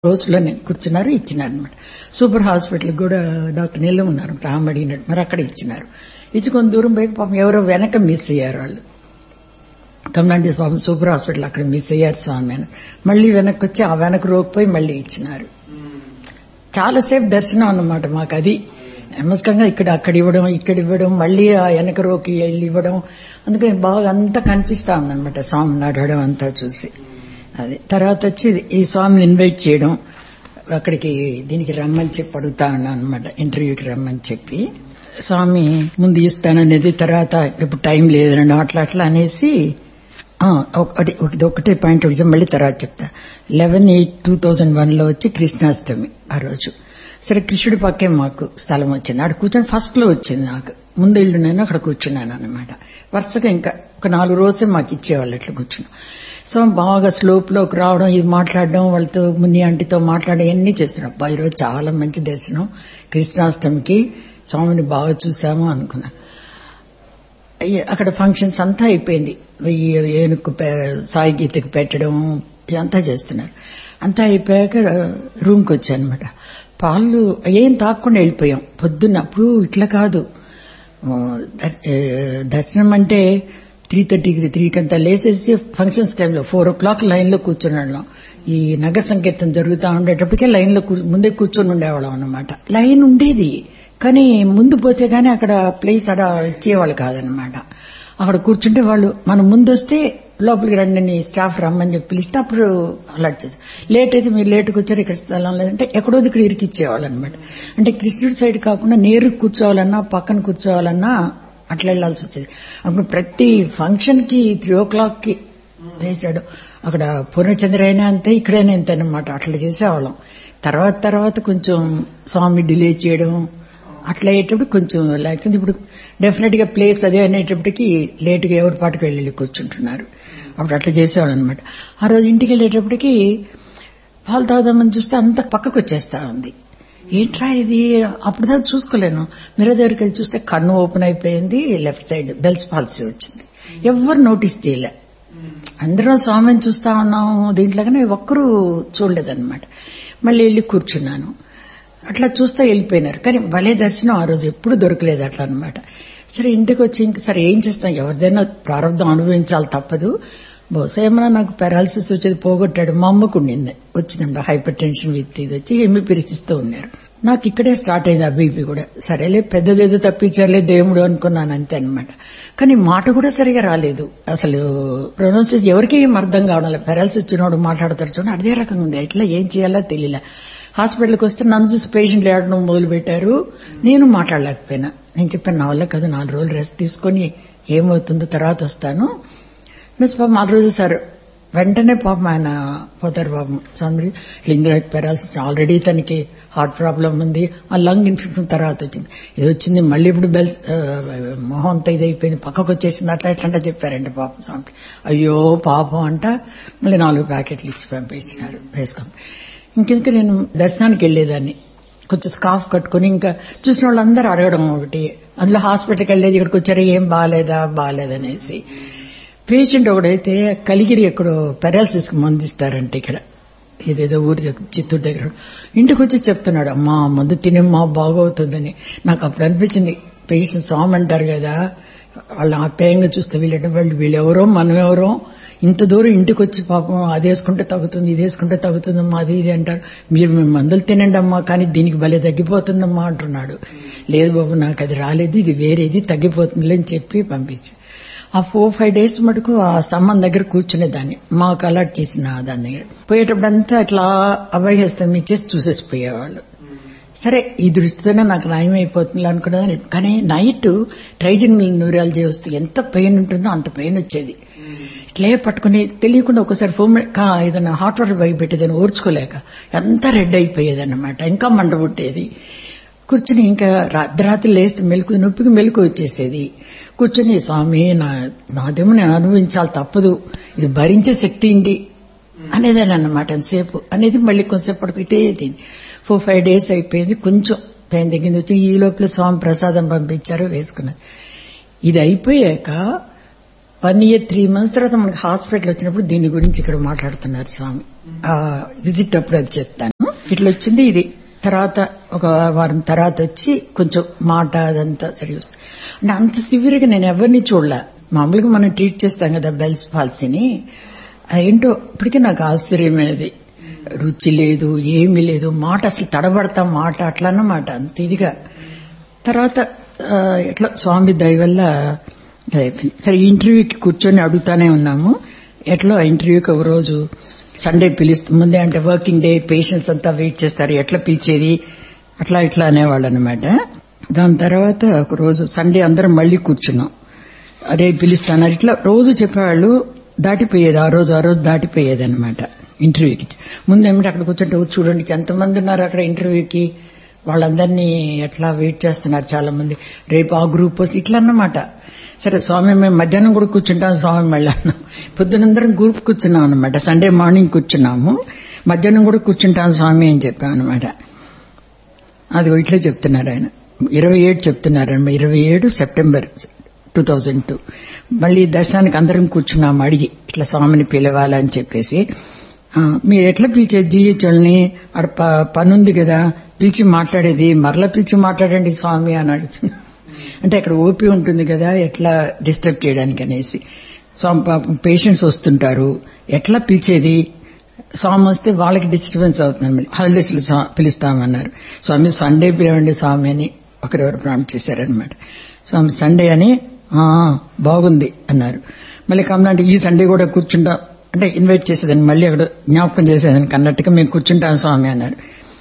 రోజులోనే కూర్చున్నారు ఇచ్చినారు అనమాట సూపర్ హాస్పిటల్ కూడా డాక్టర్ నీళ్ళు ఉన్నారు రామ్ అడిగినట్టు మరి అక్కడ ఇచ్చినారు ఇచ్చి కొంత దూరం పోయి పాపం ఎవరో వెనక మిస్ అయ్యారు వాళ్ళు కమలాంటి పాపం సూపర్ హాస్పిటల్ అక్కడ మిస్ అయ్యారు స్వామి అని మళ్ళీ వెనక్కి వచ్చి ఆ వెనక రోగిపోయి మళ్ళీ ఇచ్చినారు చాలాసేపు దర్శనం అన్నమాట మాకు అది నమస్కంగా ఇక్కడ అక్కడ ఇవ్వడం ఇక్కడ ఇవ్వడం మళ్ళీ ఆ వెనక రోకి వెళ్ళి ఇవ్వడం అందుకని బాగా అంతా కనిపిస్తా ఉందన్నమాట స్వామి నడవడం అంతా చూసి అది తర్వాత వచ్చి ఈ స్వామిని ఇన్వైట్ చేయడం అక్కడికి దీనికి రమ్మని చెప్పి అడుగుతా ఉన్నాను అనమాట ఇంటర్వ్యూకి రమ్మని చెప్పి స్వామి ముందు ఇస్తాననేది తర్వాత ఇప్పుడు టైం లేదండి అట్లా అట్లా అనేసి ఆ, ఒకటి ఒకటి ఒకటే పాయింట్ ఒకటి మళ్ళీ తర్వాత చెప్తా eleven eight two thousand one లో వచ్చి కృష్ణాష్టమి ఆ రోజు సరే కృష్ణుడి పక్కే మాకు స్థలం వచ్చింది అక్కడ కూర్చొని ఫస్ట్ లో వచ్చింది నాకు ముందు ఇల్లు నేను అక్కడ కూర్చున్నాను అనమాట వరుసగా ఇంకా ఒక నాలుగు రోజులు మాకు ఇచ్చేవాళ్ళు ఇట్లా కూర్చున్నాం సో బాగా స్లోప్ లోకి రావడం ఇది మాట్లాడడం వాళ్ళతో ముని ఆంటీతో మాట్లాడడం ఇవన్నీ చేస్తున్నాం అబ్బా ఈరోజు చాలా మంచి దర్శనం కృష్ణాష్టమికి స్వామిని బాగా చూసాము అనుకున్నాను అయ్య- అక్కడ ఫంక్షన్స్ అంతా అయిపోయింది ఈ ఏనుగు పె- సాయి గీతకి పెట్టడం ఇదంతా చేస్తున్నారు అంతా అయిపోయాక రూమ్కి వచ్చానమాట పాలు ఏం తాకుండా వెళ్ళిపోయాం పొద్దున్న అప్పుడు ఇట్లా కాదు ఆ, దర్- ఏ, దర్శనం అంటే త్రీ థర్టీకి త్రీకి అంతా లేసేసి ఫంక్షన్స్ టైంలో ఫోర్ ఓ క్లాక్ లైన్లో కూర్చున్నాళ్ళం ఈ నగర సంకీర్తన జరుగుతూ ఉండేటప్పటికే లైన్లో కూ- ముందే కూర్చొని ఉండేవాళ్ళం అన్నమాట లైన్ ఉండేది కానీ ముందు పోతే గానీ అక్కడ ప్లేస్ అక్కడ ఇచ్చేవాళ్ళు కాదనమాట అక్కడ కూర్చుంటే వాళ్ళు మనం ముందు వస్తే లోపలికి రండి అని స్టాఫ్ రమ్మని చెప్పి పిలిస్తే అప్పుడు అలాట్ చేశారు లేట్ అయితే మీరు లేట్కి వచ్చారు ఇక్కడ స్థలం లేదంటే ఎక్కడో ఇక్కడ ఇరికిచ్చేవాళ్ళు అనమాట అంటే కృష్ణుడి సైడ్ కాకుండా నేరు కూర్చోవాలన్నా పక్కన కూర్చోవాలన్నా అట్లా వెళ్లాల్సి వచ్చేది అప్పుడు ప్రతి ఫంక్షన్ కి త్రీ ఓ క్లాక్ కి వేశాడు అక్కడ పూర్ణచంద్ర అయినా అంతే ఇక్కడైనా అంతే అనమాట అట్లా చేసేవాళ్ళం తర్వాత తర్వాత కొంచెం స్వామి డిలే చేయడం అట్లా అయ్యేటప్పుడు కొంచెం లేకపోతే ఇప్పుడు డెఫినెట్ గా ప్లేస్ అదే అనేటప్పటికి లేట్ గా ఎవరి పాటుకు వెళ్ళి కూర్చుంటున్నారు అప్పుడు అట్లా చేసేవాడు అనమాట ఆ రోజు ఇంటికి వెళ్ళేటప్పటికి పాలు తాగుదామని చూస్తే అంత పక్కకు వచ్చేస్తా ఉంది ఏంట్రా ఇది అప్పుడు దాకా చూసుకోలేను మిర్ర దగ్గరికి వెళ్ళి చూస్తే కన్ను ఓపెన్ అయిపోయింది లెఫ్ట్ సైడ్ బెల్స్ పాలసీ వచ్చింది ఎవరు నోటీస్ చేయలే అందరం స్వామిని చూస్తా ఉన్నాము దీంట్లోగానే ఒక్కరూ చూడలేదన్నమాట మళ్ళీ వెళ్ళి కూర్చున్నాను అట్లా చూస్తే వెళ్ళిపోయినారు కానీ భలే దర్శనం ఆ రోజు ఎప్పుడు దొరకలేదు అట్లా అనమాట సరే ఇంటికి వచ్చి ఇంక సరే ఏం చేస్తాం ఎవరిదైనా ప్రారంభం అనుభవించాలి తప్పదు బహుశా ఏమన్నా నాకు పెరాలసిస్ వచ్చేది పోగొట్టాడు మా అమ్మకు ఉండింది వచ్చిందండి హైపర్ టెన్షన్ విత్ ఇది వచ్చి ఏమి పిరిచిస్తూ ఉన్నారు నాకు ఇక్కడే స్టార్ట్ అయింది ఆ బీపీ కూడా సరేలే పెద్దదేదో తప్పించారులే దేవుడు అనుకున్నాను అంతే అనమాట కానీ మాట కూడా సరిగా రాలేదు అసలు ప్రొనౌన్సియేషన్ ఎవరికి ఏం అర్థం కావడం లేదు పెరాలసిస్ వచ్చినోడు మాట్లాడతారు చూడండి అదే రకంగా ఉంది ఎట్లా ఏం చేయాలో తెలియలే హాస్పిటల్కి వస్తే నన్ను చూసి పేషెంట్లు ఏడడం మొదలు పెట్టారు నేను మాట్లాడలేకపోయినా నేను చెప్పాను నా వల్ల కదా నాలుగు రోజులు రెస్ట్ తీసుకొని ఏమవుతుందో తర్వాత వస్తాను మిస్ పాపం ఆ రోజు సార్ వెంటనే పాపం ఆయన పోతారు పాపం స్వామి లింగ పెరాల్సిస్ ఆల్రెడీ తనకి హార్ట్ ప్రాబ్లం ఉంది ఆ లంగ్ ఇన్ఫెక్షన్ తర్వాత వచ్చింది ఇది వచ్చింది మళ్ళీ ఇప్పుడు బెల్స్ ఆ, మొహం అంతా ఇది అయిపోయింది పక్కకు వచ్చేసింది అట్లా ఎట్లా చెప్పారండి పాపం స్వామికి అయ్యో పాపం అంట మళ్ళీ నాలుగు ప్యాకెట్లు ఇచ్చి పంపించినారు వేసుకోండి ఇంకెందుకు నేను దర్శనానికి వెళ్లేదాన్ని కొంచెం స్కార్ఫ్ కట్టుకుని ఇంకా చూసిన వాళ్ళందరూ అడగడం ఒకటి అందులో హాస్పిటల్కి వెళ్ళేది ఇక్కడికి వచ్చారు ఏం బాగాలేదా బాగాలేదనేసి పేషెంట్ ఒకడైతే కలిగిరి ఎక్కడో పెరాలసిస్ కి మందిస్తారంటే ఇక్కడ ఏదేదో ఊరి దగ్గర చిత్తూరు దగ్గర ఇంటికి వచ్చి చెప్తున్నాడు అమ్మా మందు తినేమ్మా బాగవుతుందని నాకు అప్పుడు అనిపించింది పేషెంట్ స్వామి అంటారు కదా వాళ్ళ ఆప్యాయంగా చూస్తే వీళ్ళంటే వాళ్ళు వీళ్ళెవరో మనమెవరో ఇంత దూరం ఇంటికి వచ్చి పాపం అది వేసుకుంటే తగ్గుతుంది ఇది వేసుకుంటే తగ్గుతుందమ్మా అది ఇది అంటారు మీరు మేము మందులు తినండి అమ్మా కానీ దీనికి భలే తగ్గిపోతుందమ్మా అంటున్నాడు లేదు బాబు నాకు అది రాలేదు ఇది వేరేది తగ్గిపోతుంది అని చెప్పి పంపించి ఆ ఫోర్ ఫైవ్ డేస్ మటుకు ఆ స్తంభం దగ్గర కూర్చునేదాన్ని మాకు అలర్ట్ చేసిన దాని దగ్గర పోయేటప్పుడు అంతా అట్లా అభయహస్తం ఇచ్చేసి చూసేసి పోయేవాళ్ళు సరే ఈ దృష్టితోనే నాకు నయం అయిపోతుంది అనుకునేదాన్ని కానీ నైట్ ట్రైజిన్ న్యూరాలజీ వస్తే ఎంత పెయిన్ ఉంటుందో అంత పెయిన్ వచ్చేది ఇట్లే పట్టుకుని తెలియకుండా ఒకసారి ఫోమ్ కా- ఏదైనా హాట్ వాటర్ బయట పెట్టేదాన్ని ఓర్చుకోలేక ఎంత రెడ్ అయిపోయేదన్నమాట ఇంకా మంట పుట్టేది కూర్చుని ఇంకా రాత్రి లేస్తే మెలకు నొప్పికి మెలకు వచ్చేసేది కూర్చుని స్వామి నా నాదేమో నేను అనుభవించాలి తప్పదు ఇది భరించే శక్తి ఇండి అనేదాన్ని అన్నమాట ఎంతసేపు అనేది మళ్ళీ కొంచెంసేపు ఇటే ఫోర్ ఫైవ్ డేస్ అయిపోయింది కొంచెం పెయిన్ తగ్గింది వచ్చి ఈ లోపల స్వామి ప్రసాదం పంపించారు వేసుకున్నది ఇది అయిపోయాక వన్ ఇయర్ త్రీ మంత్స్ తర్వాత మనకి హాస్పిటల్ వచ్చినప్పుడు దీని గురించి ఇక్కడ మాట్లాడుతున్నారు స్వామి విజిట్ అప్పుడు అది చెప్తాను ఇట్లా వచ్చింది ఇది తర్వాత ఒక వారం తర్వాత వచ్చి కొంచెం మాట అదంతా సరి వస్తుంది అంటే అంత సివియర్గా నేను ఎవరిని చూడలే మామూలుగా మనం ట్రీట్ చేస్తాం కదా బెల్స్ పాలసీని అదేంటో ఇప్పటికీ నాకు ఆశ్చర్యమేది రుచి లేదు ఏమీ లేదు మాట అసలు తడబడతాం మాట అట్లా అన్నమాట అంత ఇదిగా తర్వాత ఆ, ఎట్లా స్వామి దయ వల్ల అది అయిపోయింది. సరే ఇంటర్వ్యూకి కూర్చొని అడుగుతానే ఉన్నాము ఎట్లా ఇంటర్వ్యూకి ఒక రోజు సండే పిలుస్తూ ముందే అంటే వర్కింగ్ డే పేషెంట్స్ అంతా వెయిట్ చేస్తారు ఎట్లా పిలిచేది అట్లా ఇట్లా అనేవాళ్ళు అనమాట దాని తర్వాత ఒక రోజు సండే అందరం మళ్ళీ కూర్చున్నాం అరే పిలుస్తాను ఇట్లా రోజు చెప్పేవాళ్ళు దాటిపోయేది ఆ రోజు ఆ రోజు దాటిపోయేది అనమాట ఇంటర్వ్యూకి ముందు ఏమిటి అక్కడ కూర్చుంటే "ఓ, చూడండి ఎంతమంది ఉన్నారు అక్కడ ఇంటర్వ్యూకి వాళ్ళందరినీ ఎట్లా వెయిట్ చేస్తున్నారు చాలా మంది రేపు ఆ గ్రూప్ వస్తే ఇట్లా అన్నమాట సరే స్వామి మేము మధ్యాహ్నం కూడా కూర్చుంటాం స్వామి మళ్ళీ అన్నాం పొద్దునందరం గ్రూప్ కూర్చున్నాం అనమాట సండే మార్నింగ్ కూర్చున్నాము మధ్యాహ్నం కూడా కూర్చుంటాం స్వామి అని చెప్పాం అనమాట అది ఇట్లా చెప్తున్నారు ఆయన ఇరవై ఏడు చెప్తున్నారు ఇరవై ఏడు సెప్టెంబర్ టూ థౌజండ్ టూ మళ్ళీ దర్శనానికి అందరం కూర్చున్నాము అడిగి ఇట్లా స్వామిని పిలవాలని చెప్పేసి ఆ, మీరు ఎట్లా పిలిచేది జీహెచ్ఎల్ని అక్కడ ప- పని ఉంది కదా పిలిచి మాట్లాడేది మరలా పిలిచి మాట్లాడండి స్వామి అని అడుగుతున్నా అంటే అక్కడ ఓపీ ఉంటుంది కదా ఎట్లా డిస్టర్బ్ చేయడానికి అనేసి స్వామి పాపం పేషెంట్స్ వస్తుంటారు ఎట్లా పిలిచేది స్వామి వస్తే వాళ్ళకి డిస్టర్బెన్స్ అవుతుంది మళ్ళీ హాలిడేస్ పిలుస్తామన్నారు స్వామి సండే పిలవండి స్వామి అని ఒకరెవరు ప్రాణం చేశారనమాట స్వామి సండే అని "ఆ, బాగుంది అన్నారు మళ్ళీ కమలంటే ఈ సండే కూడా కూర్చుంటాం అంటే ఇన్వైట్ చేసేదాన్ని మళ్ళీ అక్కడ జ్ఞాపకం చేసేదాన్ని అన్నట్టుగా మేము కూర్చుంటాం స్వామి అన్నారు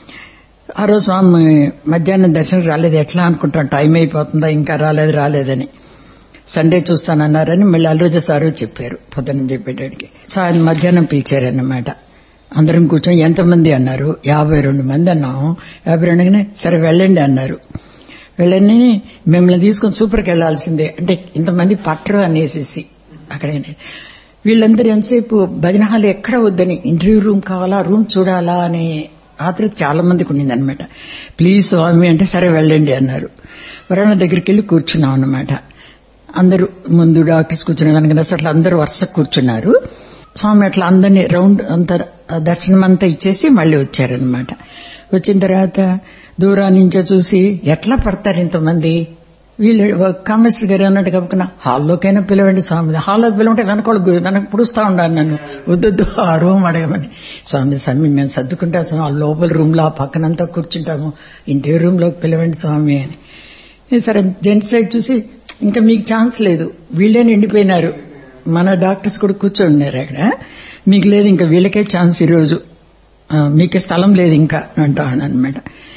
ఆ రోజు స్వామి మధ్యాహ్నం దర్శనం రాలేదు ఎట్లా అనుకుంటాం టైం అయిపోతుందా ఇంకా రాలేదు రాలేదని సండే చూస్తానన్నారని మళ్ళీ అల్రోజు సారు చెప్పారు పొద్దున్న చెప్పేటడికి సార్ మధ్యాహ్నం పిలిచారన్నమాట అందరం కూర్చొని ఎంతమంది అన్నారు యాభై రెండు మంది అన్నాము యాభై రెండుగానే సరే వెళ్ళండి అన్నారు వెళ్ళని మిమ్మల్ని తీసుకొని సూపర్కి వెళ్లాల్సిందే అంటే ఇంతమంది పట్టరు అనేసి అక్కడే వీళ్ళందరూ ఎంతసేపు భజన హాల్ ఎక్కడ వద్దని ఇంటర్వ్యూ రూమ్ కావాలా రూమ్ చూడాలా అనే ఆతృత చాలా మందికి ఉండింది అనమాట ప్లీజ్ స్వామి అంటే సరే వెళ్ళండి అన్నారు వరణ దగ్గరికి వెళ్ళి కూర్చున్నాం అన్నమాట అందరూ ముందు డాక్టర్స్ కూర్చునే దానికి అసలు అందరూ వరుస కూర్చున్నారు స్వామి అట్లా అందరినీ రౌండ్ అంత దర్శనం అంతా ఇచ్చేసి మళ్ళీ వచ్చారనమాట వచ్చిన తర్వాత దూరం నుంచో చూసి ఎట్లా పడతారు ఇంతమంది వీళ్ళు కామేశ్వర్ గారు అన్నట్టు కప్పుకున్న హాల్లోకైనా పిలవండి స్వామి హాల్లోకి పిలవంటే వెనకోళ్ళు వెనక పుడుస్తా ఉండాలి నన్ను వద్దొద్దు ఆ రూమ్ అడగమని స్వామి స్వామి మేము సర్దుకుంటాం స్వామి ఆ లోపల రూమ్ లో ఆ పక్కనంతా కూర్చుంటాము ఇంటి రూమ్ లోకి పిలవండి స్వామి అని ఏ సరే జెంట్స్ సైడ్ చూసి ఇంకా మీకు ఛాన్స్ లేదు వీళ్ళే నిండిపోయినారు మన డాక్టర్స్ కూడా కూర్చొని ఉన్నారు అక్కడ మీకు లేదు ఇంకా వీళ్ళకే ఛాన్స్ ఈరోజు ఆ, మీకే స్థలం లేదు ఇంకా అంటాను అనమాట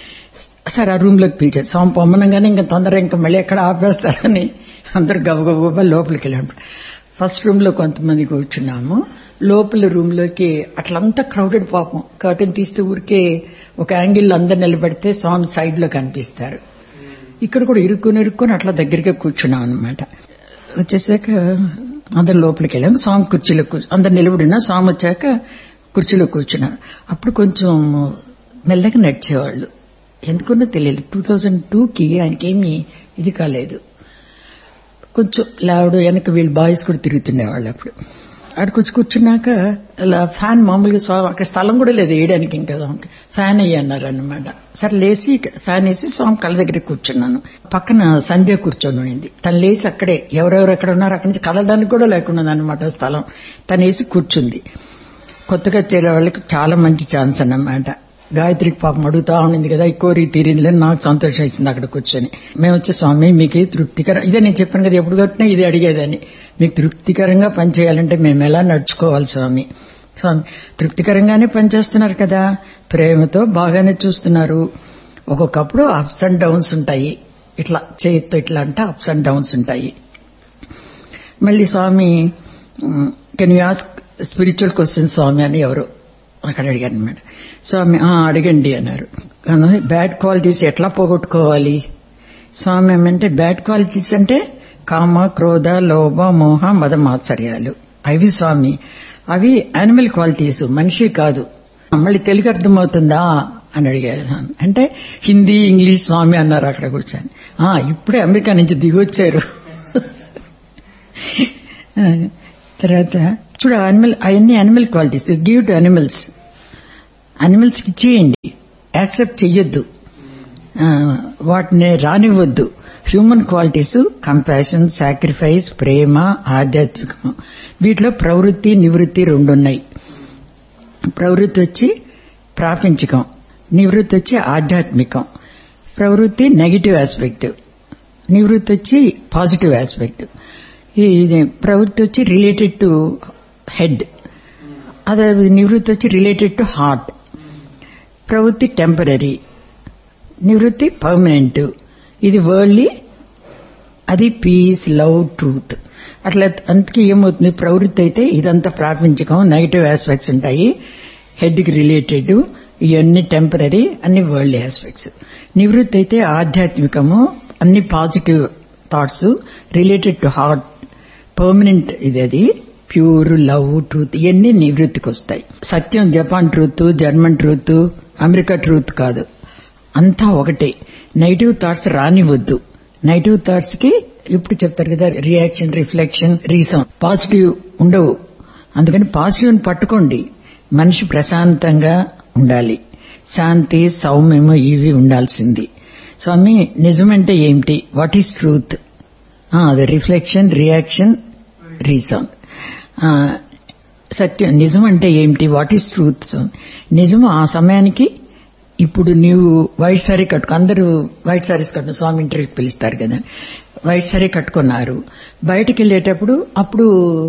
సరే ఆ రూమ్ లోకి పిలిచారు స్వామి పొమ్మనంగానే ఇంకా తొందర ఇంకా మళ్ళీ ఎక్కడ ఆపేస్తారని అందరు గబగబా లోపలికి వెళ్ళాం ఫస్ట్ రూమ్ లో కొంతమంది కూర్చున్నాము లోపల రూమ్ లోకి అట్లంతా క్రౌడెడ్ పాపం కర్టెన్ తీస్తే ఊరికే ఒక యాంగిల్ అందరు నిలబడితే స్వామి సైడ్ లో కనిపిస్తారు ఇక్కడ కూడా ఇరుక్కుని ఇరుక్కుని అట్లా దగ్గరగా కూర్చున్నాం అనమాట వచ్చేసాక అందరు లోపలికి వెళ్ళాం స్వామి కుర్చీలో కూర్చు అందరు నిలబడినా స్వామి వచ్చాక కుర్చీలో కూర్చున్నారు అప్పుడు కొంచెం మెల్లగా నడిచేవాళ్ళు ఎందుకున్నో తెలియదు టూ థౌజండ్ టూకి ఆయనకేమీ ఇది కాలేదు కొంచెం లావుడు వెనక వీళ్ళు బాయ్స్ కూడా తిరుగుతుండేవాళ్ళు అప్పుడు అక్కడికి వచ్చి కూర్చున్నాక అలా ఫ్యాన్ మామూలుగా స్వామి అక్కడ స్థలం కూడా లేదు వేయడానికి ఇంకా స్వామికి ఫ్యాన్ అయ్యి అన్నారు అనమాట సరే లేచి ఫ్యాన్ వేసి స్వామి కళ్ళ దగ్గర కూర్చున్నాను పక్కన సంధ్య కూర్చొని ఉండింది తను లేచి అక్కడే ఎవరెవరు ఎక్కడ ఉన్నారో అక్కడి నుంచి కదలడానికి కూడా లేకుండా అనమాట స్థలం తను వేసి కూర్చుంది కొత్తగా చేరే వాళ్ళకి చాలా మంచి ఛాన్స్ అన్నమాట గాయత్రికి పాపం అడుగుతా ఉండింది కదా ఈ కోరిక తీరిందిలే నాకు సంతోషం వేసింది అక్కడ కూర్చొని మేము వచ్చే స్వామి మీకు తృప్తికరం ఇదే నేను చెప్పాను కదా ఎప్పుడు కట్టినా ఇది అడిగేదని మీకు తృప్తికరంగా పనిచేయాలంటే మేము ఎలా నడుచుకోవాలి స్వామి స్వామి తృప్తికరంగానే పనిచేస్తున్నారు కదా ప్రేమతో బాగానే చూస్తున్నారు ఒక్కొక్కప్పుడు అప్స్ అండ్ డౌన్స్ ఉంటాయి ఇట్లా చేతితో ఇట్లా అంటే అప్స్ అండ్ డౌన్స్ ఉంటాయి మళ్ళీ Swami can you ask spiritual question Swami అని ఎవరు అక్కడ అడిగారు అనమాట స్వామి "ఆ, అడగండి అన్నారు బ్యాడ్ క్వాలిటీస్ ఎట్లా పోగొట్టుకోవాలి స్వామి ఏమంటే బ్యాడ్ క్వాలిటీస్ అంటే కామ క్రోధ లోభ మోహ మద మాత్సర్యాలు అవి స్వామి అవి యానిమల్ క్వాలిటీస్ మనిషి కాదు మళ్ళీ తెలుగు అర్థమవుతుందా అని అడిగారు స్వామి. అంటే హిందీ ఇంగ్లీష్ స్వామి అన్నారు అక్కడ కూర్చొని "ఆ, ఇప్పుడే అమెరికా నుంచి దిగొచ్చారు ఆ, తర్వాత చూడ అనిమల్ అవన్నీ animal qualities give to animals animals కి ఇచ్చేయండి యాక్సెప్ట్ చెయ్యొద్దు ఆ, వాటిని రానివ్వద్దు హ్యూమన్ క్వాలిటీస్ కంపాషన్ సాక్రిఫైస్ ప్రేమ ఆధ్యాత్మికం వీటిలో ప్రవృత్తి నివృత్తి రెండు ఉన్నాయి ప్రవృత్తి వచ్చి ప్రాపంచికం నివృత్తి వచ్చి ఆధ్యాత్మికం ప్రవృత్తి నెగిటివ్ ఆస్పెక్ట్ నివృత్తి వచ్చి పాజిటివ్ ఆస్పెక్ట్ ఈ ఇది ప్రవృత్తి వచ్చి రిలేటెడ్ టు హెడ్ అదే నివృత్తి వచ్చి రిలేటెడ్ టు హార్ట్ ప్రవృత్తి టెంపరీ నివృత్తి పర్మనెంట్ ఇది వరల్డ్లీ అది పీస్ లవ్ ట్రూత్ అట్లా అందుకే ఏమవుతుంది ప్రవృత్తి అయితే ఇదంతా ప్రాపంచికం నెగిటివ్ ఆస్పెక్ట్స్ ఉంటాయి హెడ్ కి రిలేటెడ్ ఇవన్నీ టెంపరీ అన్ని వరల్డ్ ఆస్పెక్ట్స్ నివృత్తి అయితే ఆధ్యాత్మికము అన్ని positive thoughts related to heart permanent ఇది అది ప్యూర్ లవ్ ట్రూత్ ఇవన్నీ నివృత్తికి వస్తాయి సత్యం Japan truth German truth America truth కాదు అంతా ఒకటే నెగిటివ్ థాట్స్ రానివద్దు నెగిటివ్ థాట్స్ కి ఇప్పుడు చెప్తారు కదా రియాక్షన్ రిఫ్లెక్షన్ రీసౌండ్ పాజిటివ్ ఉండవు అందుకని పాజిటివ్ పట్టుకోండి మనిషి ప్రశాంతంగా ఉండాలి శాంతి సౌమ్యము ఇవి ఉండాల్సింది స్వామి నిజమంటే ఏమిటి వాట్ ఈస్ ట్రూత్ అది రిఫ్లెక్షన్ రియాక్షన్ రీసౌండ్ సత్యం నిజం అంటే ఏమిటి వాట్ ఈస్ ట్రూత్ నిజం ఆ సమయానికి ఇప్పుడు నీవు వైట్ సారీ కట్టుకో అందరూ వైట్ సారీస్ కట్టుకుని స్వామి ఇంటర్వ్యూకి పిలుస్తారు కదా వైట్ సారీ కట్టుకున్నారు బయటకు వెళ్ళేటప్పుడు అప్పుడు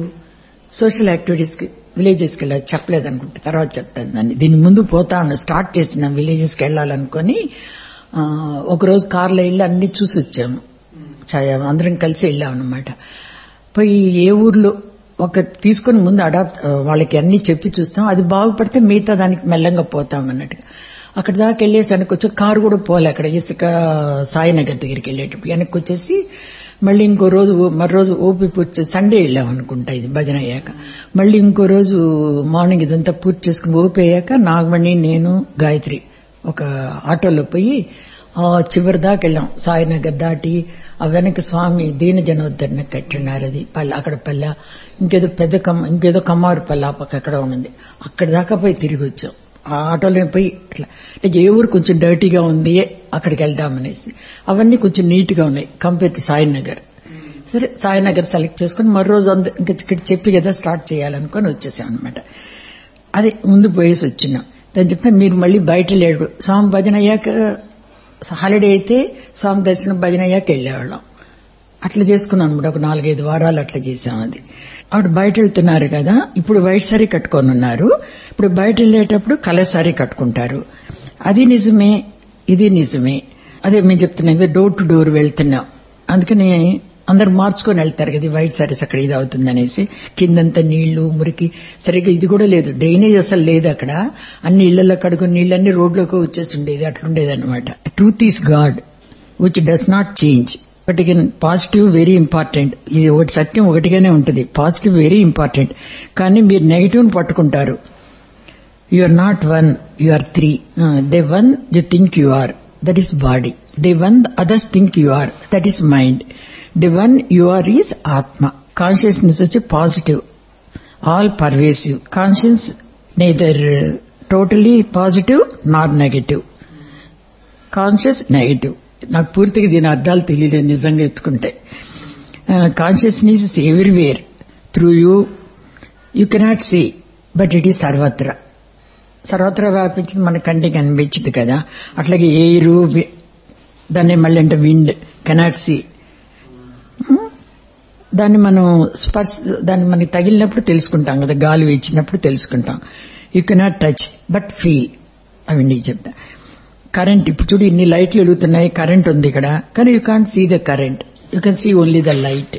సోషల్ యాక్టివిటీస్కి విలేజెస్కి వెళ్ళాలి చెప్పలేదు అనుకుంటే తర్వాత చెప్తాను దాన్ని దీని ముందు పోతా ఉన్నా స్టార్ట్ చేసిన విలేజెస్కి వెళ్ళాలనుకొని ఆ, ఒకరోజు కార్లో వెళ్ళి అన్ని చూసి వచ్చాము ఛాయ అందరం కలిసి వెళ్ళాం అనమాట పోయి ఏ ఊర్లో ఒక తీసుకుని ముందు అడాప్ట్ వాళ్ళకి అన్ని చెప్పి చూస్తాం అది బాగుపడితే మిగతా దానికి మెల్లంగా పోతాం అన్నట్టుగా అక్కడ దాకా వెళ్ళేసి వెనక్కి వచ్చి కారు కూడా పోలే అక్కడ ఇసుక సాయినగర్ దగ్గరికి వెళ్ళేటప్పుడు వెనక్కి వచ్చేసి మళ్ళీ ఇంకో రోజు మరో రోజు ఓపి పూర్తి సండే వెళ్ళాం అనుకుంటా ఇది భజన అయ్యాక మళ్ళీ ఇంకో రోజు మార్నింగ్ ఇదంతా పూర్తి చేసుకుని ఓపి అయ్యాక నాగమణి నేను గాయత్రి ఒక ఆటోలో పోయి ఆ చివరి దాకా వెళ్ళాం సాయినగర్ దాటి ఆ వెనక స్వామి దీన జనోద్ధరణ కట్టున్నారు అది పల్లె అక్కడ పల్లె ఇంకేదో పెద్ద కమ్మ ఇంకేదో కమ్మారు పల్లె ఆ పక్క ఎక్కడ ఉంది అక్కడ దాకా పోయి తిరిగి వచ్చాం ఆ ఆటోలో పోయి ఇట్లా అంటే ఏ ఊరు కొంచెం డర్టీగా ఉంది అక్కడికి వెళ్దామనేసి అవన్నీ కొంచెం నీట్ గా ఉన్నాయి కంపేర్ టు సాయినగర్ సరే సాయినగర్ సెలెక్ట్ చేసుకుని మరో రోజు అంద ఇంకా ఇక్కడ చెప్పి కదా స్టార్ట్ చేయాలనుకొని వచ్చేసాం అనమాట అది ముందు పోయేసి వచ్చినాం దాని చెప్తే మీరు మళ్ళీ బయట లేడు స్వామి భజన అయ్యాక హాలిడే అయితే స్వామి దర్శనం భజన అయ్యాక వెళ్ళేవాళ్ళం అట్లా చేసుకున్నాం అనమాట ఒక నాలుగైదు వారాలు అట్లా చేసాం అది ఆవిడ బయట వెళ్తున్నారు కదా ఇప్పుడు వైట్ సారీ కట్టుకొని ఉన్నారు ఇప్పుడు బయట వెళ్ళేటప్పుడు కలర్ సారీ కట్టుకుంటారు అది నిజమే ఇది నిజమే అదే మేము చెప్తున్నాం కదా డోర్ టు డోర్ వెళ్తున్నాం అందుకని అందరు మార్చుకొని వెళ్తారు కదా ఈ వైట్ సారీస్ అక్కడ ఇది అవుతుందనేసి కిందంతా నీళ్లు మురికి సరిగ్గా ఇది కూడా లేదు డ్రైనేజ్ అసలు లేదు అక్కడ అన్ని ఇళ్లలో కడుకుని నీళ్ళన్నీ రోడ్లోకి వచ్చేస్తుండేది అట్లుండేది అనమాట truth is God which does not change but again positive very important ఇది ఒకటి సత్యం ఒకటిగానే ఉంటుంది పాజిటివ్ వెరీ ఇంపార్టెంట్ కానీ మీరు నెగిటివ్ పట్టుకుంటారు you are not one you are three they one you think you are that is body they one others think you are that is mind the one you are is atma consciousness వచ్చి positive all pervasive conscious neither totally positive not negative conscious negative నాకు పూర్తిగా దీని అర్థాలు తెలియలేదు నిజంగా ఎత్తుకుంటే consciousness is everywhere through you you cannot see but it is సర్వత్ర సర్వత్రా వ్యాపించింది మన కంటికి కనిపించింది కదా అట్లాగే ఎయిర్ దాన్ని మళ్ళీ అంటే విండ్ కెనాట్ సీ దాన్ని మనం స్పర్శ దాన్ని మనకి తగిలినప్పుడు తెలుసుకుంటాం కదా గాలి వీచినప్పుడు తెలుసుకుంటాం you cannot touch but feel అవి నీకు చెప్తా కరెంట్ ఇప్పుడు చూడు ఇన్ని లైట్లు వెలుగుతున్నాయి కరెంట్ ఉంది ఇక్కడ కానీ you can't see the current you can see only the light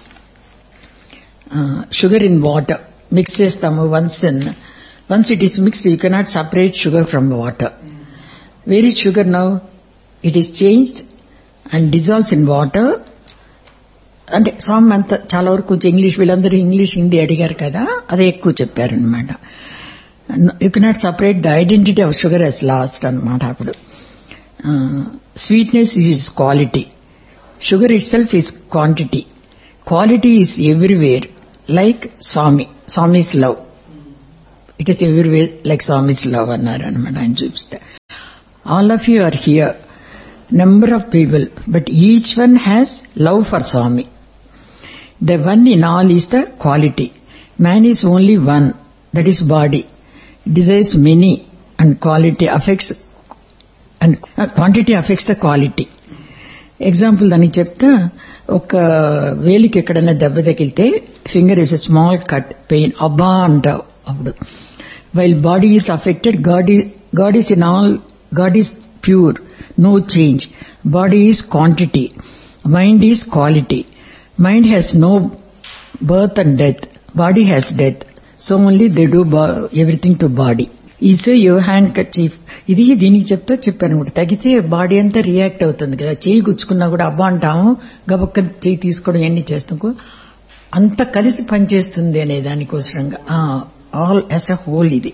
sugar in water mix చేస్తాము once in once it is mixed you cannot separate sugar from water where is sugar now it is changed and dissolves in water అంటే స్వామి అంత చాలా వరకు కొంచెం English వీళ్ళందరూ English Hindi అడిగారు కదా అదే ఎక్కువ చెప్పారనమాట you cannot separate the identity of sugar is lost అనమాట అప్పుడు sweetness is quality sugar itself is quantity quality is everywhere like Swami Swami's love it is everywhere like Swami's love అన్నారు అనమాట ఆయన చూపిస్తే All of you are here. Number of people, but each one has love for Swami. The one in all is the quality. Man is only one, that is body. Desires many and quality affects and uh, quantity affects the quality. Example దానికి చెప్తా ఒక వేలికి ఎక్కడైనా దెబ్బ తగిలితే finger is a small cut pain అబ్బా అంటావు అప్పుడు while body is affected God God is in all God is pure no change body is quantity mind is quality mind has no birth and death body has death so only they do everything to body is your handkerchief ఇది దీనికి చెప్తా చెప్పాను అనమాట తగితే body అంతా react అవుతుంది కదా చేయి గుచ్చుకున్నా కూడా అబ్బా అంటాము గబక్క చేయి తీసుకోవడం ఎన్ని చేస్తాం అంత కలిసి పనిచేస్తుంది అనే దానికోసరంగా ఆల్ యాజ్ అ హోల్ ఇది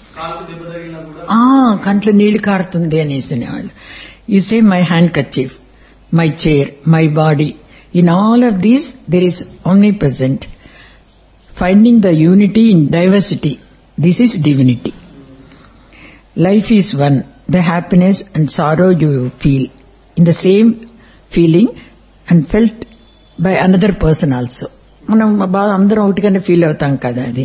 ఆ కంట్లో నీళ్లు కారుతుంది అనేసి వాళ్ళు you say my handkerchief my chair my body in all of these there is only present finding the unity in diversity this is divinity Life is one. The happiness and sorrow you feel in the same feeling and felt by another person also. మనం బాగా అందరం ఒకటిగానే feel అవుతాం కదా అది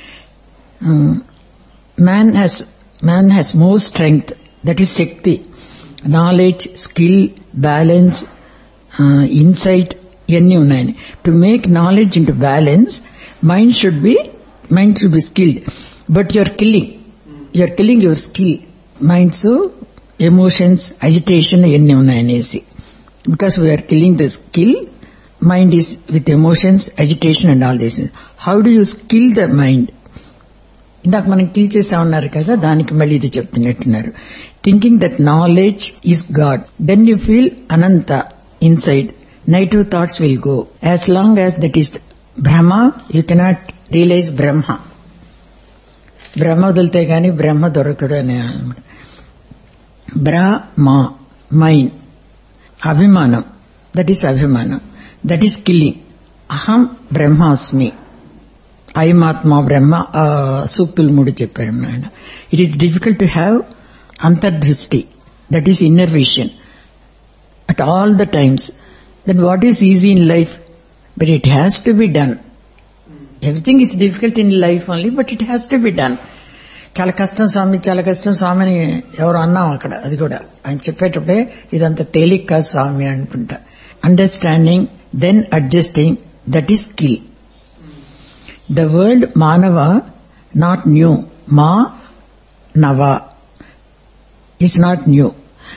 man has man has more strength that is shakti knowledge skill balance insight ఇవన్నీ ఉన్నాయని to make knowledge in to balance mind should be mind should be skilled but your killing you're killing your skill minds emotions agitation ఇవన్నీ ఉన్నాయనేసి because we're killing the skill mind is with emotions agitation and all this how do you skill the mind ఇందాక మనం kill చేసా ఉన్నారు కదా దానికి మళ్ళీ ఇది చెప్తున్నట్టున్నారు thinking that knowledge is God then you feel ananta inside negative thoughts will go as long as that is Brahma you cannot realise Brahma Brahma వదిలితే గాని బ్రహ్మ దొరకడు అని అనమాట Brahma mine abhimanam that is abhimanam that is killing అహం బ్రహ్మాస్మి అయమాత్మ బ్రహ్మ సూక్తులు మూడు చెప్పారు ఆయన it is difficult to have అంతర్దృష్టి that is inner vision at all the times that what is easy in life but it has to be done everything is difficult in life only but it has to be done చాలా కష్టం స్వామి చాలా కష్టం స్వామి అని ఎవరు అన్నాం అక్కడ అది కూడా ఆయన చెప్పేటప్పుడే ఇదంత తేలిక కాదు స్వామి అనుకుంటా understanding then adjusting that is skill the world మానవ నాట్ న్యూ మా నవ ఈస్ నాట్ న్యూ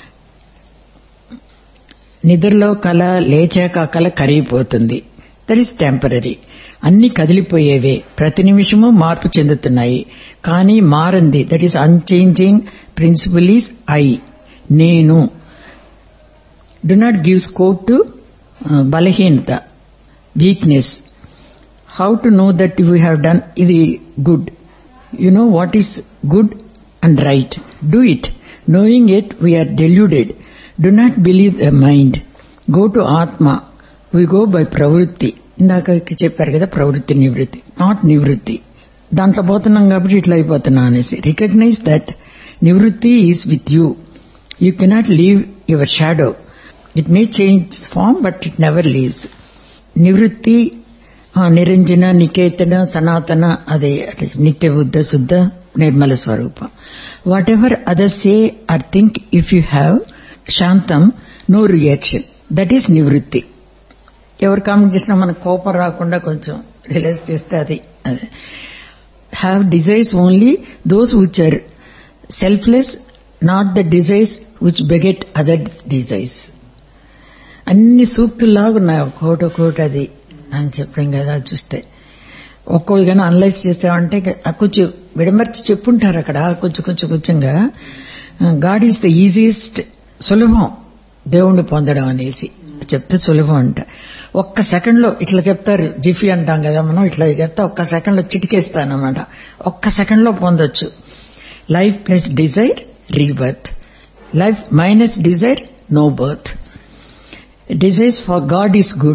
నిద్రలో కళ లేచాక కళ కరిగిపోతుంది దట్ ఈస్ టెంపరీ అన్ని కదిలిపోయేవే ప్రతి నిమిషము మార్పు చెందుతున్నాయి కానీ మారంది that is unchanging principle is I నేను do not give scope to balahinata weakness how to know that you have done ఇది good you know what is good and right do it knowing it we are deluded do not believe the mind go to atma we go by pravritti ఇందాక చెప్పారు కదా ప్రవృత్తి నివృత్తి not నివృత్తి దాంట్లో పోతున్నాం కాబట్టి ఇట్లా అయిపోతున్నా అనేసి recognize that nivritti is with you you cannot leave your shadow it may change form but it never leaves nivritti niranjana నికేతన సనాతన అదే నిత్య బుద్ధ శుద్ధ నిర్మల స్వరూపం whatever other say or think if you have shantam no reaction that is nivritti ఎవరు comment చేసినా మనకు కోపం రాకుండా కొంచెం రిలైజ్ చేస్తే అది అదే have desires only those which are selfless not the desires which beget other desires అన్ని సూక్తుల్లాగా ఉన్నాయి ఒక్కోటి ఒక్కోటి అది అని చెప్పాం కదా చూస్తే ఒక్కోటి కానీ అనలైజ్ చేసామంటే కొంచెం విడమర్చి చెప్పుంటారు అక్కడ కొంచెం కొంచెం కొంచెంగా గాడ్ ఈజ్ ద ఈజియెస్ట్ సులభం దేవుణ్ణి పొందడం అనేసి చెప్తే సులభం అంట ఒక్క సెకండ్ లో ఇట్లా చెప్తారు జిఫీ అంటాం కదా మనం ఇట్లా చెప్తా ఒక్క సెకండ్ లో చిటికేస్తానమాట ఒక్క సెకండ్ లో పొందొచ్చు life plus desire rebirth life minus desire no birth desires for God is good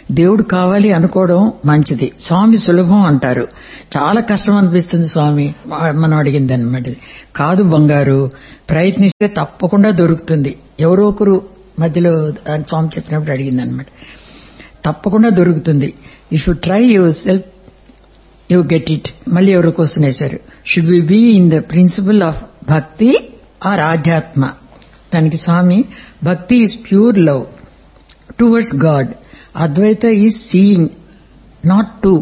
దేవుడు కావాలి అనుకోవడం మంచిది స్వామి సులభం అంటారు చాలా కష్టం అనిపిస్తుంది స్వామి మనం అడిగింది అనమాట కాదు బంగారు ప్రయత్నిస్తే తప్పకుండా దొరుకుతుంది ఎవరో ఒకరు మధ్యలో స్వామి చెప్పినప్పుడు అడిగింది అనమాట తప్పకుండా దొరుకుతుంది you should try yourself you get it మళ్ళీ ఎవరో క్వశ్చన్ వేశారు should we be in the principle of bhakti or adhyatma దానికి swami bhakti is pure love towards God advaita is seeing not two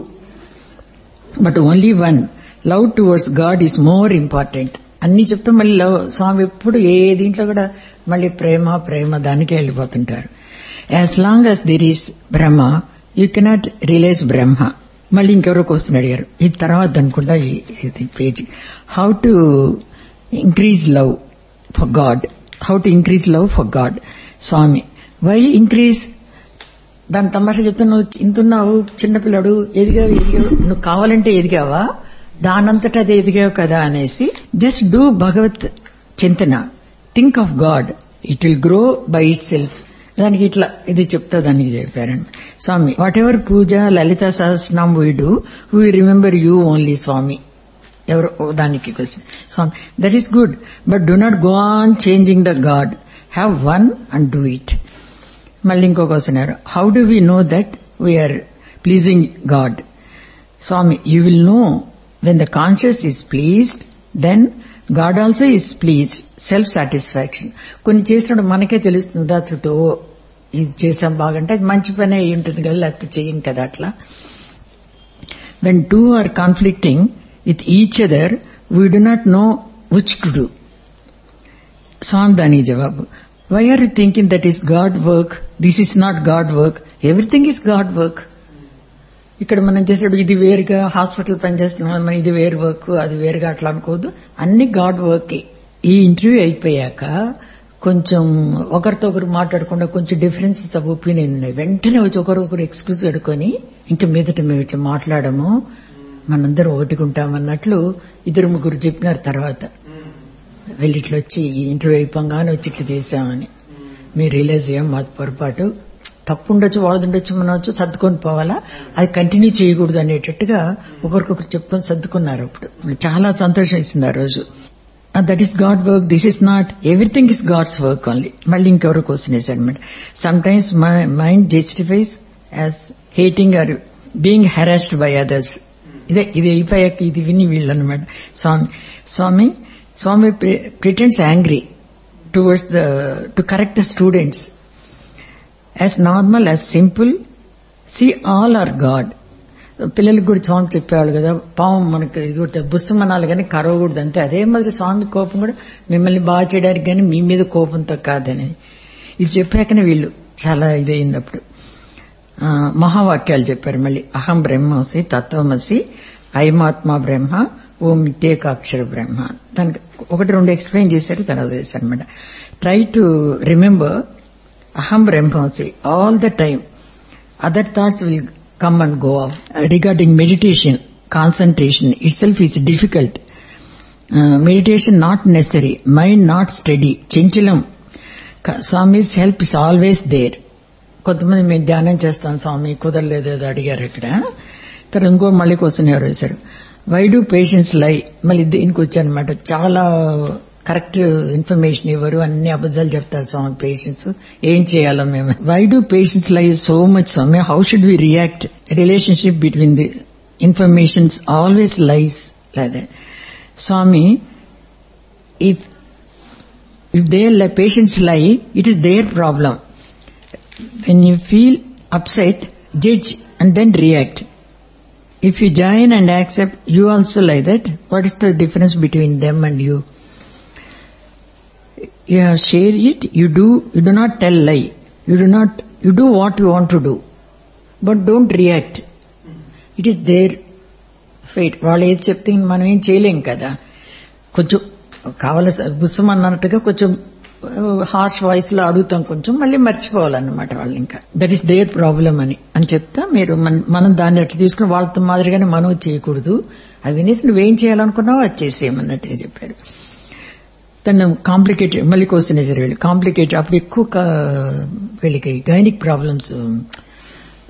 but only one love towards God is more important అన్ని చెప్తే మళ్ళీ love స్వామి ఎప్పుడు ఏ దీంట్లో కూడా మళ్ళీ ప్రేమ ప్రేమ దానికే వెళ్ళిపోతుంటారు as long as there is Brahma you cannot realise Brahma మళ్ళీ ఇంకెవరో క్వశ్చన్ అడిగారు ఇది తర్వాత అనుకుంటా ఇది page how to increase love for God how to increase love for God swami why increase దాని తమాషా చెప్తే నువ్వు ఇంతున్నావు చిన్నపిల్లడు ఎదిగావు ఎదిగావు నువ్వు కావాలంటే ఎదిగావా దానంతటా అది ఎదిగావు కదా అనేసి just do Bhagavat chintana think of God it will grow by itself దానికి ఇట్లా ఇది చెప్తా దానికి చెప్పారండి swami whatever puja Lalita Sahasranam we do we remember you only swami ఎవరు దానికి question swami that is good but do not go on changing the God have one and do it మళ్ళీ ఇంకో question how do we know that we are pleasing God swami you will know when the conscious is pleased then God also is pleased self satisfaction కొన్ని చేసినప్పుడు మనకే తెలుస్తుంది దాతృతో ఇది చేసాం బాగంటే అది మంచి పని అయి ఉంటుంది కదా లేకపోతే చెయ్యం కదా అట్లా when two are conflicting with each other we do not know which to do swami దానికి జవాబు why are you thinking that is God work this is not God work everything is God work ఇక్కడ మనం చేసేడు ఇది వేరుగా hospital పనిచేస్తున్నాం మనం ఇది వేరు వర్క్ అది వేరుగా అట్లా అనుకోవద్దు అన్ని గాడ్ వర్క్ ఈ ఇంటర్వ్యూ అయిపోయాక కొంచెం ఒకరితో ఒకరు మాట్లాడకుండా కొంచెం డిఫరెన్సెస్ ఆఫ్ ఒపీనియన్ ఉన్నాయి వెంటనే వచ్చి ఒకరొకరు ఎక్స్క్యూజ్ అడుకొని ఇంకా మీదట మేము ఇట్లా మాట్లాడము మనందరం ఒకటికుంటామన్నట్లు ఇద్దరు ముగ్గురు చెప్పినారు తర్వాత వెళ్ళి ఇట్లా వచ్చి ఈ ఇంటర్వ్యూ అయిపోగానే వచ్చి ఇట్లా చేశామని మీరు రియలైజ్ చేయం మాది పొరపాటు తప్పు ఉండొచ్చు వాళ్ళది ఉండొచ్చు మనం వచ్చి సర్దుకొని పోవాలా అది కంటిన్యూ చేయకూడదు అనేటట్టుగా ఒకరికొకరు చెప్పుకొని సర్దుకున్నారు అప్పుడు చాలా సంతోషం ఇస్తుంది ఆ రోజు that is God work this is not everything is God's work only మళ్ళీ ఇంకెవరో క్వశ్చన్ వేశారు అనమాట sometimes my mind justifies as hating or being harassed by others ఇదే ఇది అయిపోయాక ఇది విని వీళ్ళు అనమాట swami swami swami pretends angry towards the to correct the students as normal as simple see all are God పిల్లలకి కూడా స్వామి చెప్పేవాళ్ళు కదా పావం మనకు ఇది కూడా బుస్సుమనాలి కానీ కరవకూడదు అంతే అదే మాదిరి స్వామి కోపం కూడా మిమ్మల్ని బాగా చేయడానికి కానీ మీ మీద కోపంతో కాదని ఇది చెప్పాకనే వీళ్ళు చాలా ఇదయింది అప్పుడు మహావాక్యాలు చెప్పారు మళ్ళీ అహం బ్రహ్మసి తత్వమసి ఐమాత్మ బ్రహ్మ ఓం ఇత్యేకాక్షర బ్రహ్మ దానికి ఒకటి రెండు ఎక్స్ప్లెయిన్ చేశారు తర్వాత చేశారు అనమాట try to remember aham brahmasmi all the time other thoughts will come and go off. Uh, regarding meditation, concentration itself is difficult. Uh, meditation not necessary, mind not steady, chinchilam. Swami's help is always there. కొంతమంది మేము ధ్యానం చేస్తాం స్వామి కుదరలేదు ఏదో అడిగారు ఇక్కడ తర్వాత ఇంకో మళ్ళీ క్వశ్చన్ ఎవరు వేశారు వై డూ పేషెన్స్ లై మళ్ళీ దీనికి వచ్చానమాట చాలా కరెక్ట్ ఇన్ఫర్మేషన్ ఇవ్వరు అన్ని అబద్దాలు చెప్తారు స్వామి పేషెంట్స్ ఏం చేయాలో మేము why do patients lie so much swami how should we react relationship between the informations always lies లేదా swami if if their patients lie it is their problem when you feel upset judge and then react if you join and accept you also lie that what is the difference between them and you you have shared it, you do, you do not tell lie. You do not, you do what you want to do. But don't react. It is their fate. వాళ్ళు ఏది చెప్తే మనం ఏం చేయలేం కదా కొంచెం కావాల బుస్సం అన్నట్టుగా కొంచెం హార్ష్ వాయిస్ లో అడుగుతాం కొంచెం మళ్ళీ మర్చిపోవాలన్నమాట వాళ్ళు ఇంకా దట్ ఈస్ దేర్ ప్రాబ్లం అని అని చెప్తా మీరు మనం దాన్ని అట్లా తీసుకుని వాళ్ళతో మాదిరిగానే మనం చేయకూడదు అది వినేసి నువ్వేం చేయాలనుకున్నావో అది చేసేయమన్నట్టుగా చెప్పారు తను కాంప్లికేటెడ్ మళ్ళీ క్వశ్చన్ వేసారు వీళ్ళు కాంప్లికేటెడ్ అప్పుడు ఎక్కువ వీళ్ళకి గైనిక్ ప్రాబ్లమ్స్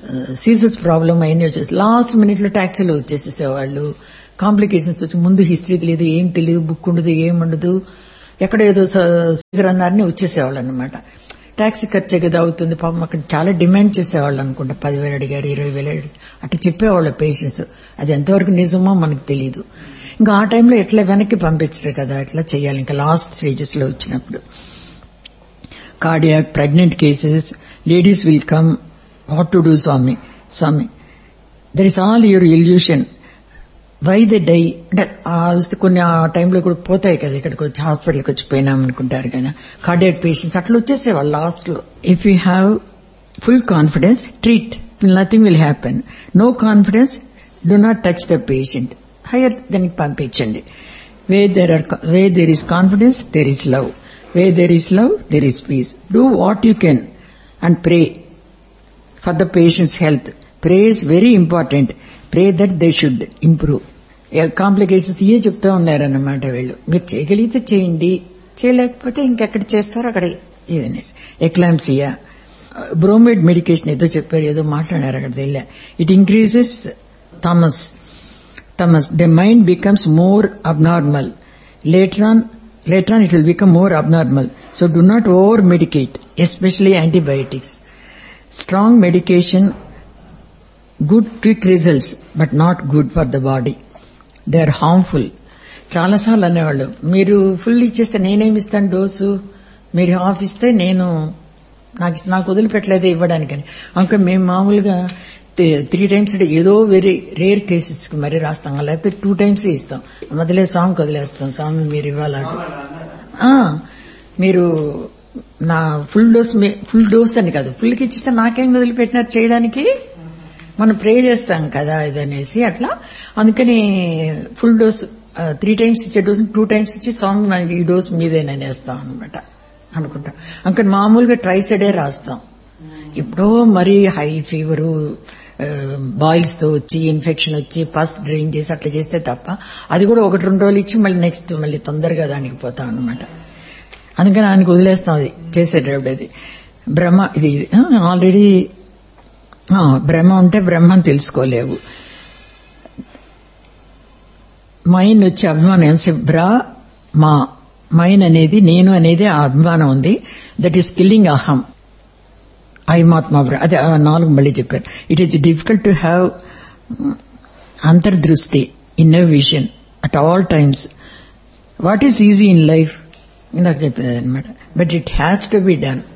సీజర్స్ ప్రాబ్లం అయినా వచ్చేసి లాస్ట్ మినిట్ లో ట్యాక్సీలో వచ్చేసేసేవాళ్ళు కాంప్లికేషన్స్ వచ్చి ముందు హిస్టరీ తెలియదు ఏం తెలియదు బుక్ ఉండదు ఏం ఉండదు ఎక్కడ ఏదో సీజర్ అన్నారని వచ్చేసేవాళ్ళు అనమాట ట్యాక్సీ ఖర్చు కదా అవుతుంది పాపం అక్కడ చాలా డిమాండ్ చేసేవాళ్ళు అనుకుంటా పదివేలు అడిగారు ఇరవై వేలు అడిగారు అట్లా చెప్పేవాళ్ళు పేషెంట్స్ అది ఎంతవరకు నిజమో మనకు తెలియదు ఇంకా ఆ టైంలో ఎట్లా వెనక్కి పంపించరు కదా ఎట్లా చేయాలి ఇంకా లాస్ట్ స్టేజెస్ లో వచ్చినప్పుడు cardiac pregnant cases ladies will come what to do swami swami there is all your illusion why the die అంటే ఆ వస్తే కొన్ని ఆ టైంలో కూడా పోతాయి కదా ఇక్కడికి వచ్చి హాస్పిటల్కి వచ్చి పోయినాం అనుకుంటారు కదా కార్డియాక్ పేషెంట్స్ అట్లా వచ్చేసేవాళ్ళు లాస్ట్ లో if you have full confidence treat nothing will happen no confidence do not touch the patient higher దానికి పంపించండి where there are where there is confidence there is love where there is love there is peace do what you can and pray for the patients health pray is very important pray that they should improve complications ఇవే చెప్తా ఉన్నారన్నమాట వీళ్ళు మీరు చేయగలిగితే చేయండి చేయలేకపోతే ఇంకెక్కడ చేస్తారో అక్కడ ఇదనేసి ఎక్లాంసియా బ్రోమైడ్ మెడికేషన్ ఏదో చెప్పారు ఏదో మాట్లాడారు అక్కడ వెళ్ళా it increases tamas tamas the mind becomes more abnormal later on later on it will become more abnormal. So do not over medicate, especially antibiotics. Strong medication, good quick results, but not good for the body. They are harmful. చాలాసార్లు అనేవాళ్ళు మీరు full ఇచ్చేస్తే నేనేమి ఇస్తాను dose మీరు half ఇస్తే నేను నాకు నాకు వదిలిపెట్టలేదే ఇవ్వడానికని అంక మేము మామూలుగా త్రీ టైమ్స్ ఏదో వెరీ రేర్ కేసెస్ కి మరీ రాస్తాం లేకపోతే టూ టైమ్స్ ఇస్తాం వదిలే స్వామికి వదిలేస్తాం స్వామి మీరు ఇవ్వాలంటే మీరు నా ఫుల్ డోస్ ఫుల్ డోస్ అని కాదు ఫుల్కి ఇచ్చిస్తే నాకేం వదిలిపెట్టినారు చేయడానికి మనం ప్రే చేస్తాం కదా ఇదనేసి అట్లా అందుకని ఫుల్ డోస్ త్రీ టైమ్స్ ఇచ్చే డోస్ టూ టైమ్స్ ఇచ్చి స్వామి ఈ డోస్ మీదేనని వేస్తాం అనమాట అనుకుంటా అందుకని మామూలుగా ట్రైసైడే రాస్తాం ఎప్పుడో మరీ హై ఫీవరు బాయిల్స్ తో వచ్చి ఇన్ఫెక్షన్ వచ్చి పస్ డ్రైన్ చేసి అట్లా చేస్తే తప్ప అది కూడా ఒకటి రెండు రోజులు ఇచ్చి మళ్ళీ నెక్స్ట్ మళ్ళీ తొందరగా దానికి పోతాం అనమాట అందుకని ఆయనకు వదిలేస్తాం అది చేసేటప్పుడు అది బ్రహ్మ ఇది ఆల్రెడీ బ్రహ్మ ఉంటే బ్రహ్మని తెలుసుకోలేవు మైన్ వచ్చి అభిమానం ఎంత బ్రా మా మైన్ అనేది నేను అనేది ఆ అభిమానం ఉంది దట్ ఈస్ కిల్లింగ్ అహం ఐమాత్మ అదే నాలుగు మళ్ళీ చెప్పారు it is difficult to have antardrishti in vision at all times what is easy in life ఇందాక చెప్పేది అనమాట but it has to be done